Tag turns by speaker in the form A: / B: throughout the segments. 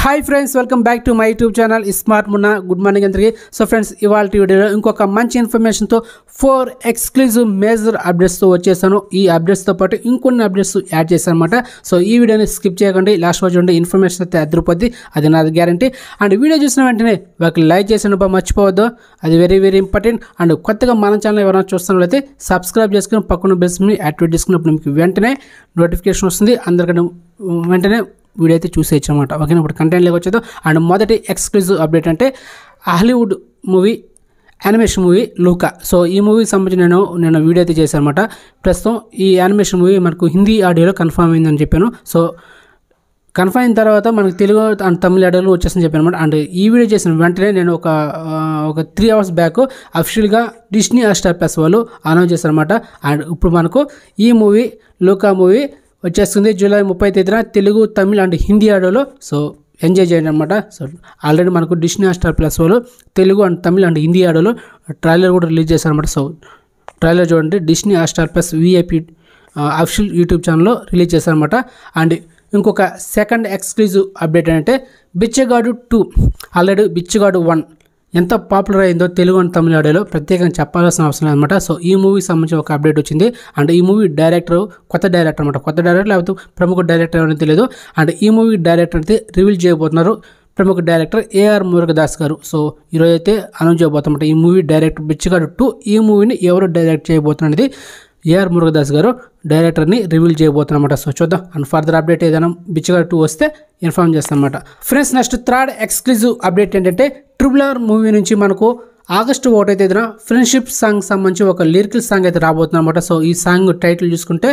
A: hi friends welcome back to my YouTube channel smart Munna good morning అందరికీ so friends ఇవాళ వీడియోలో ఇంకొక మంచి ఇన్ఫర్మేషన్తో ఫోర్ ఎక్స్క్లూజివ్ మేజర్ అప్డేట్స్తో వచ్చేసాను ఈ అప్డేట్స్తో పాటు ఇంకొన్ని అప్డేట్స్ యాడ్ చేశాను అనమాట సో ఈ వీడియోని స్కిప్ చేయకండి లాస్ట్ వరకు చూడండి ఇన్ఫర్మేషన్ అయితే అదిరిపోద్ది అది నాది గ్యారంటీ అండ్ వీడియో చూసిన వెంటనే ఒక లైక్ చేసిన మర్చిపోవద్దు అది వెరీ వెరీ ఇంపార్టెంట్ అండ్ కొత్తగా మన ఛానల్ ఎవరైనా చూస్తున్నట్లయితే సబ్స్క్రైబ్ చేసుకుని పక్కన బెల్స్ని యాక్టివేట్ చేసుకున్నప్పుడు మీకు వెంటనే నోటిఫికేషన్ వస్తుంది అందరికంటే వెంటనే వీడియో అయితే చూసేయచ్చు అనమాట ఓకేనా ఇప్పుడు కంటెంట్లోకి వచ్చేదో అండ్ మొదటి ఎక్స్క్లూజివ్ అప్డేట్ అంటే Hollywood movie animation movie Luca so ఈ మూవీకి సంబంధించి నేను నేను వీడియో అయితే చేశాను అనమాట ప్రస్తుతం ఈ యానిమేషన్ మూవీ మనకు హిందీ ఆడియోలో కన్ఫర్మ్ అయిందని చెప్పాను సో కన్ఫర్మ్ అయిన తర్వాత మనకు తెలుగు అండ్ తమిళ ఆడియోలో వచ్చేసింది చెప్పాను అనమాట అండ్ ఈ వీడియో చేసిన వెంటనే నేను ఒక ఆ, ఒక త్రీ అవర్స్ బ్యాక్ అఫిషియల్గా డిస్నీ స్టార్ ప్లస్ వాళ్ళు అనౌన్స్ చేశారనమాట అండ్ ఇప్పుడు మనకు ఈ మూవీ లూకా మూవీ వచ్చేస్తుంది జూలై ముప్పై తేదీన తెలుగు తమిళ్ అండ్ హిందీ ఆడియోలో సో ఎంజాయ్ చేయండి అనమాట సో ఆల్రెడీ మనకు డిస్నీ స్టార్ ప్లస్ వాళ్ళు తెలుగు అండ్ తమిళ్ అండ్ హిందీ ఆడియోలో ట్రైలర్ కూడా రిలీజ్ చేశారనమాట సో ట్రైలర్ చూడండి Disney star plus VIP official YouTube ఛానల్లో రిలీజ్ చేశారనమాట అండ్ ఇంకొక సెకండ్ ఎక్స్క్లూజివ్ అప్డేట్ ఏంటంటే Bichagadu two already Bichagadu one ఎంత పాపులర్ అయిందో తెలుగు అండ్ తమిళ ఆడియోలో ప్రత్యేకంగా చెప్పాల్సిన అవసరం లేదన్నమాట సో ఈ మూవీకి సంబంధించి ఒక అప్డేట్ వచ్చింది అండ్ ఈ మూవీ డైరెక్టర్ కొత్త డైరెక్టర్ అనమాట కొత్త డైరెక్టర్ లేకపోతే ప్రముఖ డైరెక్టర్ అనేది తెలియదు అండ్ ఈ మూవీ డైరెక్టర్ అయితే రివీల్ చేయబోతున్నారు ప్రముఖ డైరెక్టర్ ఏఆర్ మురుగదాస్ గారు సో ఈరోజు అయితే అనౌన్స్ చేయబోతున్నమాట ఈ మూవీ డైరెక్టర్ బిచ్చగాడు టూ ఈ మూవీని ఎవరు డైరెక్ట్ చేయబోతున్నారు అనేది ఏఆర్ మురుగదాస్ గారు డైరెక్టర్ని రివీల్ చేయబోతున్నమాట సో చూద్దాం అండ్ ఫర్దర్ అప్డేట్ ఏదైనా బిచ్చగాడు టూ వస్తే ఇన్ఫార్మ్ చేస్తానమాట friends next third exclusive update ఏంటంటే ట్రిపుల్ ఆర్ మూవీ నుంచి మనకు ఆగస్టు ఒకటో తేదీన ఫ్రెండ్షిప్ సాంగ్ సంబంధించి ఒక లిరికల్ సాంగ్ అయితే రాబోతుందన్నమాట సో ఈ సాంగ్ టైటిల్ చూసుకుంటే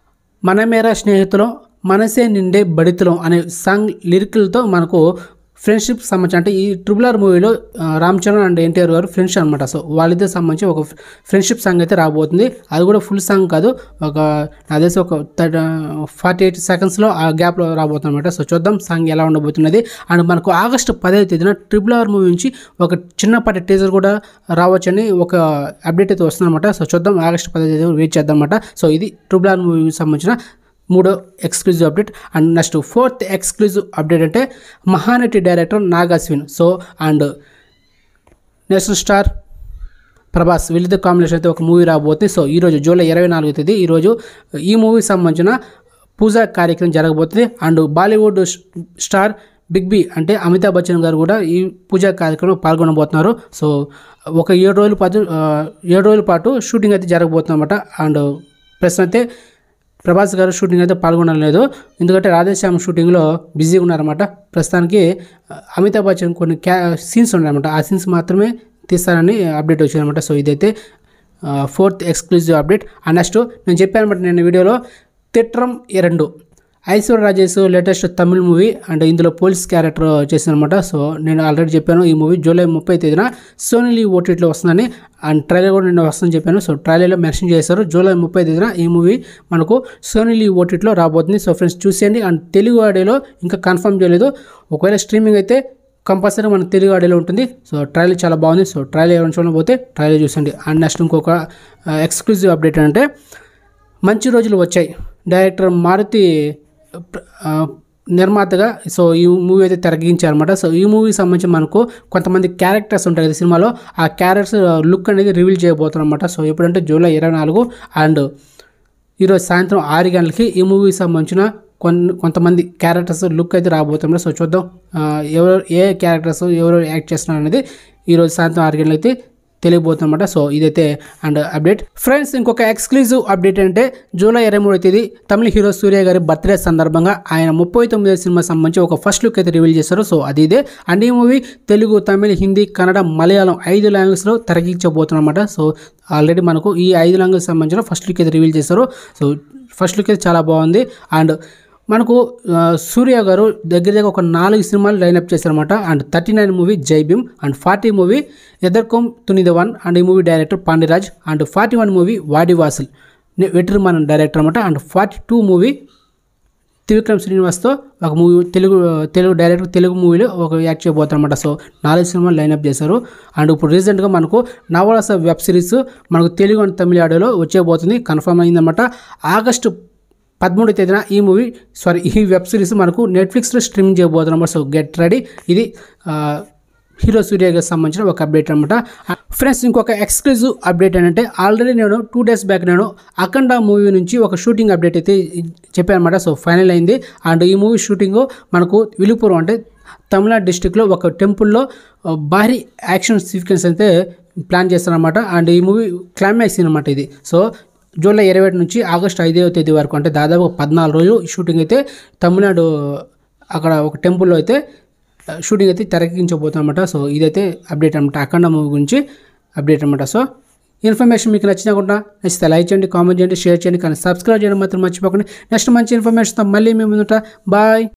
A: మనమేరా స్నేహితులం మనసే నిండే బడితులం అనే సాంగ్ లిరికల్తో మనకు ఫ్రెండ్షిప్ సంబంధించి అంటే ఈ ట్రిపుల్ ఆర్ మూవీలో ఆ, రామ్ చరణ్ అండ్ ఎన్టీఆర్ గారు ఫ్రెండ్స్ అనమాట సో వాళ్ళిద్దరు సంబంధించి ఒక ఫ్రెండ్షిప్ సాంగ్ అయితే రాబోతుంది అది కూడా ఫుల్ సాంగ్ కాదు ఒక నా తెలిసి ఒక ఫార్టీ ఎయిట్ సెకండ్స్లో ఆ గ్యాప్లో రాబోతుంది అనమాట సో చూద్దాం సాంగ్ ఎలా ఉండబోతున్నది అండ్ మనకు ఆగస్టు పదవ తేదీన ట్రిపుల్ ఆర్ మూవీ నుంచి ఒక చిన్నపాటి టీజర్ కూడా రావచ్చని ఒక అప్డేట్ అయితే వస్తుందన్నమాట సో చూద్దాం ఆగస్టు పదవ తేదీ వెయిట్ చేద్దాం అనమాట సో ఇది ట్రిపుల్ ఆర్ మూవీకి సంబంధించిన మూడో exclusive update and next fourth exclusive update అంటే Mahanati director Nagashwin so and national star Prabhas వీళ్ళిద్దరు కాంబినేషన్ అయితే ఒక మూవీ రాబోతుంది సో ఈరోజు జూలై ఇరవై నాలుగో తేదీ ఈరోజు ఈ మూవీకి సంబంధించిన పూజా కార్యక్రమం జరగబోతుంది and Bollywood star big B అంటే అమితాబ్ బచ్చన్ గారు కూడా ఈ పూజా కార్యక్రమంలో పాల్గొనబోతున్నారు సో ఒక ఏడు రోజుల పాటు ఆ, ఏడు రోజుల పాటు షూటింగ్ అయితే జరగబోతుంది అనమాట అండ్ ప్రస్తుతం అయితే ప్రభాస్ గారు షూటింగ్ అయితే పాల్గొనలేదు ఎందుకంటే రాధేశ్యామ్ షూటింగ్లో బిజీగా ఉన్నారన్నమాట ప్రస్తుతానికి ఆ, అమితాబ్ బచ్చన్ కొన్ని క్యా సీన్స్ ఉన్నాయన్నమాట ఆ సీన్స్ మాత్రమే తీస్తారని అప్డేట్ వచ్చిందన్నమాట సో ఇదైతే fourth exclusive update and next నేను చెప్పాను అనమాట నేను వీడియోలో తిట్రం రెండు Aishwarya Rajesh latest Tamil movie and ఇందులో పోలీస్ క్యారెక్టర్ చేసిందనమాట సో నేను ఆల్రెడీ చెప్పాను ఈ మూవీ జూలై ముప్పై తేదీన సోనీలి ఓటీటీలో వస్తుందని అండ్ ట్రైలర్ కూడా నేను వస్తుందని చెప్పాను సో ట్రైలర్లో మెన్షన్ చేశారు జూలై ముప్పై తేదీన ఈ మూవీ మనకు సోనీలి ఓటీటీలో రాబోతుంది సో ఫ్రెండ్స్ చూసేయండి అండ్ తెలుగు ఆడియోలో ఇంకా కన్ఫర్మ్ చేయలేదు ఒకవేళ స్ట్రీమింగ్ అయితే కంపల్సరీ మన తెలుగు ఆడియోలో ఉంటుంది సో ట్రైలర్ చాలా బాగుంది సో ట్రైలర్ ఎవరైనా చూడకపోతే ట్రైలర్ చూసండి అండ్ నెక్స్ట్ ఇంకొక ఎక్స్క్లూజివ్ అప్డేట్ అంటే మంచి రోజులు వచ్చాయి డైరెక్టర్ మారుతి ఆ, నిర్మాతగా సో ఈ మూవీ అయితే తెరగించారనమాట సో ఈ మూవీకి సంబంధించి మనకు కొంతమంది క్యారెక్టర్స్ ఉంటాయి కదా సినిమాలో ఆ క్యారెక్టర్స్ లుక్ అనేది రివీల్ చేయబోతున్నమాట సో ఎప్పుడంటే జూలై ఇరవై నాలుగు అండ్ ఈరోజు సాయంత్రం ఆరు గంటలకి ఈ మూవీకి సంబంధించిన కొన్ని కొంతమంది క్యారెక్టర్స్ లుక్ అయితే రాబోతున్నారు సో చూద్దాం ఆ, ఎవరు ఏ క్యారెక్టర్స్ ఎవరు యాక్ట్ చేస్తున్నారు అనేది ఈరోజు సాయంత్రం ఆరు గంటలకి అయితే తెలియబోతుందన్నమాట సో ఇదైతే అండ్ అప్డేట్ ఫ్రెండ్స్ ఇంకొక ఎక్స్క్లూజివ్ అప్డేట్ అంటే జూలై ఇరవై మూడో తేదీ తమిళ హీరో సూర్య గారి బర్త్డే సందర్భంగా ఆయన ముప్పై తొమ్మిదో సినిమా సంబంధించి ఒక ఫస్ట్ లుక్ అయితే రివీల్ చేశారు సో అది ఇదే అండ్ ఈ మూవీ తెలుగు తమిళ హిందీ కన్నడ మలయాళం ఐదు లాంగ్వేజ్లో తెరగించబోతున్నమాట సో ఆల్రెడీ మనకు ఈ ఐదు లాంగ్వేజ్ సంబంధించిన ఫస్ట్ లుక్ అయితే రివీల్ చేశారు సో ఫస్ట్ లుక్ అయితే చాలా బాగుంది అండ్ మనకు ఆ, సూర్య గారు దగ్గర దగ్గర ఒక నాలుగు సినిమాలు లైన్అప్ చేశారన్నమాట and thirty nine movie Jai Bhim and forty movie Etharkkum Thunindhavan and ఈ movie director Pandiraj and forty one movie Vadivasal Vetrimaaran director అనమాట and forty two movie Trivikram శ్రీనివాస్తో ఒక మూవీ తెలుగు తెలుగు డైరెక్టర్ తెలుగు మూవీలో ఒక యాక్ట్ చేయబోతారనమాట సో నాలుగు సినిమాలు లైన్అప్ చేశారు అండ్ ఇప్పుడు రీసెంట్గా మనకు నవరస వెబ్ సిరీస్ మనకు తెలుగు అండ్ తమిళ ఆడియోలో వచ్చేబోతుంది కన్ఫర్మ్ అయిందన్నమాట ఆగస్టు పదమూడు తేదీన ఈ మూవీ సారీ ఈ వెబ్ సిరీస్ మనకు నెట్ఫ్లిక్స్లో స్ట్రీమింగ్ చేయబోతున్నాం సో గెట్ రెడీ ఇది ఆ, హీరో సూర్యకి సంబంధించిన ఒక అప్డేట్ అనమాట ఫ్రెండ్స్ ఇంకొక ఎక్స్క్లూజివ్ అప్డేట్ ఏంటంటే ఆల్రెడీ నేను టూ డేస్ బ్యాక్ నేను అఖండ మూవీ నుంచి ఒక షూటింగ్ అప్డేట్ అయితే చెప్పాను అనమాట సో ఫైనల్ అయింది అండ్ ఈ మూవీ షూటింగ్ మనకు విలుపురం అంటే తమిళనాడు డిస్టిక్లో ఒక టెంపుల్లో ఆ, భారీ యాక్షన్ సీక్వెన్స్ అయితే ప్లాన్ చేస్తారనమాట అండ్ ఈ మూవీ క్లైమాక్స్ అనమాట ఇది సో జూలై ఇరవై ఒకటి నుంచి ఆగస్ట్ ఐదవ తేదీ వరకు అంటే దాదాపు పద్నాలుగు రోజులు ఈ షూటింగ్ అయితే తమిళనాడు అక్కడ ఒక టెంపుల్లో అయితే ఆ, షూటింగ్ అయితే తెరకెక్కించబోతుందన్నమాట సో ఇదైతే అప్డేట్ అనమాట అఖండ మూవీ గురించి అప్డేట్ అనమాట సో ఇన్ఫర్మేషన్ మీకు నచ్చినకుండా నచ్చితే లైక్ చేయండి కామెంట్ చేయండి షేర్ చేయండి కానీ సబ్స్క్రైబ్ చేయడం మాత్రం మర్చిపోకండి నెక్స్ట్ మంచి ఇన్ఫర్మేషన్తో మళ్ళీ మేము ముందుట బాయ్